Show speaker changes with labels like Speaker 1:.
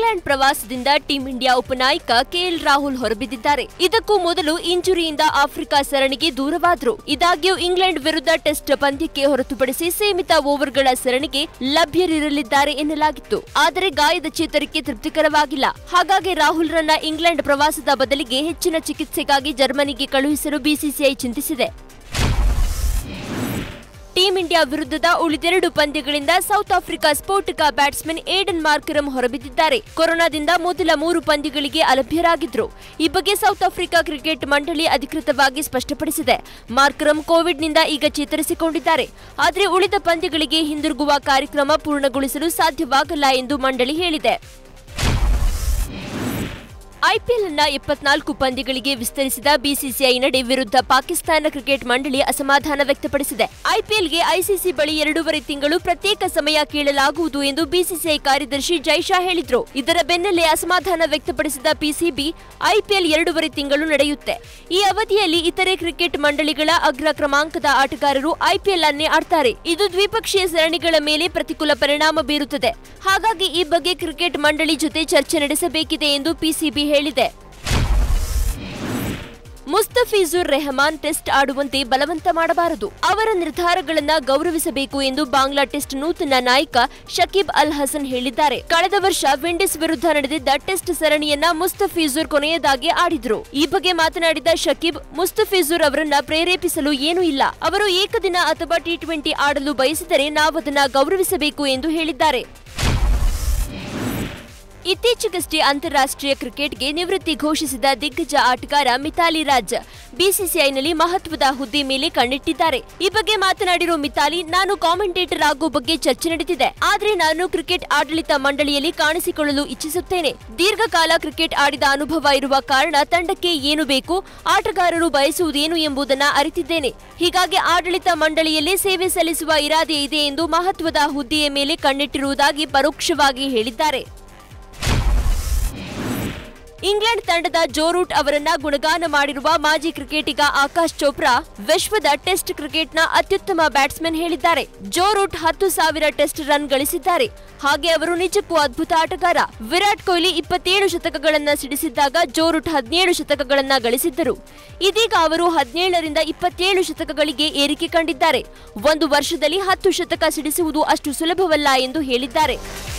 Speaker 1: England ಪ್ರವಾಸದಿಂದ team India ಉಪನಾಯಕ KL Rahul ಹೊರಬಿದ್ದಿದ್ದಾರೆ ಇದಕ್ಕೂ ಮೊದಲು ಇಂಜುರಿಯಿಂದ ಆಫ್ರಿಕಾ ಸರಣಿಗೆ ದೂರವಾದ್ರು ಇದಾಗ್ಯೂ ಇಂಗ್ಲೆಂಡ್ ವಿರುದ್ಧ ಟೆಸ್ಟ್ ಪಂದ್ಯಕ್ಕೆ ಹೊರತುಪಡಿಸಿ ಸೀಮಿತ ಓವರ್ಗಳ ಸರಣಿಗೆ ಲಭ್ಯರಿರಲಿದ್ದಾರೆ ಎನ್ನಲಾಗಿತ್ತು ಆದರೆ ಗಾಯದ ಚೇತರಿಕೆ ತೃಪ್ತಿಕರವಾಗಿಲ್ಲ ಹಾಗಾಗಿ ರಾಹುಲ್ ರನ್ನ ಇಂಗ್ಲೆಂಡ್ ಪ್ರವಾಸದ ಬದಲಿಗೆ ಹೆಚ್ಚಿನ ಚಿಕಿತ್ಸೆಗಾಗಿ ಜರ್ಮನಿಗೆ ಕಳುಹಿಸಲು ಬಿಸಿಸಿಐ ಚಿಂತಿಸಿದೆ ಟೀಂ ಇಂಡಿಯಾ ವಿರುದ್ಧದ ಉಳಿದೆರಡು ಪಂದ್ಯಗಳಿಂದ ಸೌತ್ ಆಫ್ರಿಕಾ ಸ್ಫೋಟಕ ಬ್ಯಾಟ್ಸ್ಮನ್ ಏಡನ್ ಮಾರ್ಕರಂ ಹೊರಬಿದ್ದಿದ್ದಾರೆ ಕೊರೋನಾದಿಂದ ಮೊದಲ ಮೂರು ಪಂದ್ಯಗಳಿಗೆ ಅಲಭ್ಯರಾಗಿದ್ರು ಈ ಬಗ್ಗೆ ಸೌತ್ ಆಫ್ರಿಕಾ ಕ್ರಿಕೆಟ್ ಮಂಡಳಿ ಅಧಿಕೃತವಾಗಿ ಸ್ಪಷ್ಟಪಡಿಸಿದೆ ಮಾರ್ಕರಂ ಕೋವಿಡ್ನಿಂದ ಈಗ ಚೇತರಿಸಿಕೊಂಡಿದ್ದಾರೆ ಆದರೆ ಉಳಿದ ಪಂದ್ಯಗಳಿಗೆ ಹಿಂದಿರುಗುವ ಕಾರ್ಯಕ್ರಮ ಪೂರ್ಣಗೊಳಿಸಲು ಸಾಧ್ಯವಾಗಲ್ಲ ಎಂದು ಮಂಡಳಿ ಹೇಳಿದೆ ಐಪಿಎಲ್ನ ಇಪ್ಪತ್ನಾಲ್ಕು ಪಂದ್ಯಗಳಿಗೆ ವಿಸ್ತರಿಸಿದ ಬಿಸಿಸಿಐ ನಡೆ ವಿರುದ್ಧ ಪಾಕಿಸ್ತಾನ ಕ್ರಿಕೆಟ್ ಮಂಡಳಿ ಅಸಮಾಧಾನ ವ್ಯಕ್ತಪಡಿಸಿದೆ ಐಪಿಎಲ್ಗೆ ಐಸಿಸಿ ಬಳಿ ಎರಡೂವರೆ ತಿಂಗಳು ಪ್ರತ್ಯೇಕ ಸಮಯ ಕೇಳಲಾಗುವುದು ಎಂದು ಬಿಸಿಸಿಐ ಕಾರ್ಯದರ್ಶಿ ಜೈಶಾ ಹೇಳಿದ್ರು ಇದರ ಬೆನ್ನಲ್ಲೇ ಅಸಮಾಧಾನ ವ್ಯಕ್ತಪಡಿಸಿದ ಪಿಸಿಬಿ ಐಪಿಎಲ್ ಎರಡೂವರೆ ತಿಂಗಳು ನಡೆಯುತ್ತೆ ಈ ಅವಧಿಯಲ್ಲಿ ಇತರೆ ಕ್ರಿಕೆಟ್ ಮಂಡಳಿಗಳ ಅಗ್ರ ಕ್ರಮಾಂಕದ ಆಟಗಾರರು ಐಪಿಎಲ್ ಅನ್ನೇ ಆಡ್ತಾರೆ ಇದು ದ್ವಿಪಕ್ಷೀಯ ಸರಣಿಗಳ ಮೇಲೆ ಪ್ರತಿಕೂಲ ಪರಿಣಾಮ ಬೀರುತ್ತದೆ ಹಾಗಾಗಿ ಈ ಬಗ್ಗೆ ಕ್ರಿಕೆಟ್ ಮಂಡಳಿ ಜೊತೆ ಚರ್ಚೆ ನಡೆಸಬೇಕಿದೆ ಎಂದು ಪಿಸಿಬಿ ಹೇಳಿದೆ ಮುಸ್ತಫಿಜುರ್ ರೆಹಮಾನ್ ಟೆಸ್ಟ್ ಆಡುವಂತೆ ಬಲವಂತ ಮಾಡಬಾರದು ಅವರ ನಿರ್ಧಾರಗಳನ್ನ ಗೌರವಿಸಬೇಕು ಎಂದು ಬಾಂಗ್ಲಾ ಟೆಸ್ಟ್ ನೂತನ ನಾಯಕ ಶಕೀಬ್ ಅಲ್ ಹಸನ್ ಹೇಳಿದ್ದಾರೆ ಕಳೆದ ವರ್ಷ ವಿಂಡೀಸ್ ವಿರುದ್ಧ ನಡೆದಿದ್ದ ಟೆಸ್ಟ್ ಸರಣಿಯನ್ನ ಮುಸ್ತಫಿಜುರ್ ಕೊನೆಯದಾಗಿ ಆಡಿದ್ರು ಈ ಬಗ್ಗೆ ಮಾತನಾಡಿದ ಶಕೀಬ್ ಮುಸ್ತಫಿಜುರ್ ಅವರನ್ನ ಪ್ರೇರೇಪಿಸಲು ಏನೂ ಇಲ್ಲ ಅವರು ಏಕದಿನ ಅಥವಾ ಟಿ ಟ್ವೆಂಟಿ ಆಡಲು ಬಯಸಿದರೆ ನಾವದನ್ನ ಗೌರವಿಸಬೇಕು ಎಂದು ಹೇಳಿದ್ದಾರೆ ಇತ್ತೀಚೆಗಷ್ಟೇ ಅಂತಾರಾಷ್ಟ್ರೀಯ ಕ್ರಿಕೆಟ್ಗೆ ನಿವೃತ್ತಿ ಘೋಷಿಸಿದ ದಿಗ್ಗಜ ಆಟಗಾರ ಮಿತಾಲಿ ರಾಜ್ ಬಿಸಿಸಿಐನಲ್ಲಿ ಮಹತ್ವದ ಹುದ್ದೆ ಮೇಲೆ ಕಣ್ಣಿಟ್ಟಿದ್ದಾರೆ ಈ ಬಗ್ಗೆ ಮಾತನಾಡಿರೋ ಮಿತಾಲಿ ನಾನು ಕಾಮೆಂಟೇಟರ್ ಆಗೋ ಬಗ್ಗೆ ಚರ್ಚೆ ನಡೆದಿದೆ ಆದ್ರೆ ನಾನು ಕ್ರಿಕೆಟ್ ಆಡಳಿತ ಮಂಡಳಿಯಲ್ಲಿ ಕಾಣಿಸಿಕೊಳ್ಳಲು ಇಚ್ಛಿಸುತ್ತೇನೆ ದೀರ್ಘಕಾಲ ಕ್ರಿಕೆಟ್ ಆಡಿದ ಅನುಭವ ಇರುವ ಕಾರಣ ತಂಡಕ್ಕೆ ಏನು ಬೇಕು ಆಟಗಾರರು ಬಯಸುವುದೇನು ಎಂಬುದನ್ನ ಅರಿತಿದ್ದೇನೆ ಹೀಗಾಗಿ ಆಡಳಿತ ಮಂಡಳಿಯಲ್ಲೇ ಸೇವೆ ಸಲ್ಲಿಸುವ ಇರಾದೆ ಇದೆ ಎಂದು ಮಹತ್ವದ ಹುದ್ದೆಯ ಮೇಲೆ ಕಣ್ಣಿಟ್ಟಿರುವುದಾಗಿ ಪರೋಕ್ಷವಾಗಿ ಹೇಳಿದ್ದಾರೆ ಇಂಗ್ಲೆಂಡ್ ತಂಡದ ಜೋ ರೂಟ್ ಅವರನ್ನ ಗುಣಗಾನ ಮಾಡಿರುವ ಮಾಜಿ ಕ್ರಿಕೆಟಿಗ ಆಕಾಶ್ ಚೋಪ್ರಾ ವಿಶ್ವದ ಟೆಸ್ಟ್ ಕ್ರಿಕೆಟ್ನ ಅತ್ಯುತ್ತಮ ಬ್ಯಾಟ್ಸ್ಮನ್ ಹೇಳಿದ್ದಾರೆ ಜೋ ರೂಟ್ ಹತ್ತು ಸಾವಿರ ಟೆಸ್ಟ್ ರನ್ ಗಳಿಸಿದ್ದಾರೆ ಹಾಗೆ ಅವರು ನಿಜಕ್ಕೂ ಅದ್ಭುತ ಆಟಗಾರ ವಿರಾಟ್ ಕೊಹ್ಲಿ ಇಪ್ಪತ್ತೇಳು ಶತಕಗಳನ್ನ ಸಿಡಿಸಿದ್ದಾಗ ಜೋ ರೂಟ್ ಹದಿನೇಳು ಶತಕಗಳನ್ನ ಗಳಿಸಿದ್ದರು ಇದೀಗ ಅವರು ಹದಿನೇಳರಿಂದ ಇಪ್ಪತ್ತೇಳು ಶತಕಗಳಿಗೆ ಏರಿಕೆ ಕಂಡಿದ್ದಾರೆ ಒಂದು ವರ್ಷದಲ್ಲಿ ಹತ್ತು ಶತಕ ಸಿಡಿಸುವುದು ಅಷ್ಟು ಸುಲಭವಲ್ಲ ಎಂದು ಹೇಳಿದ್ದಾರೆ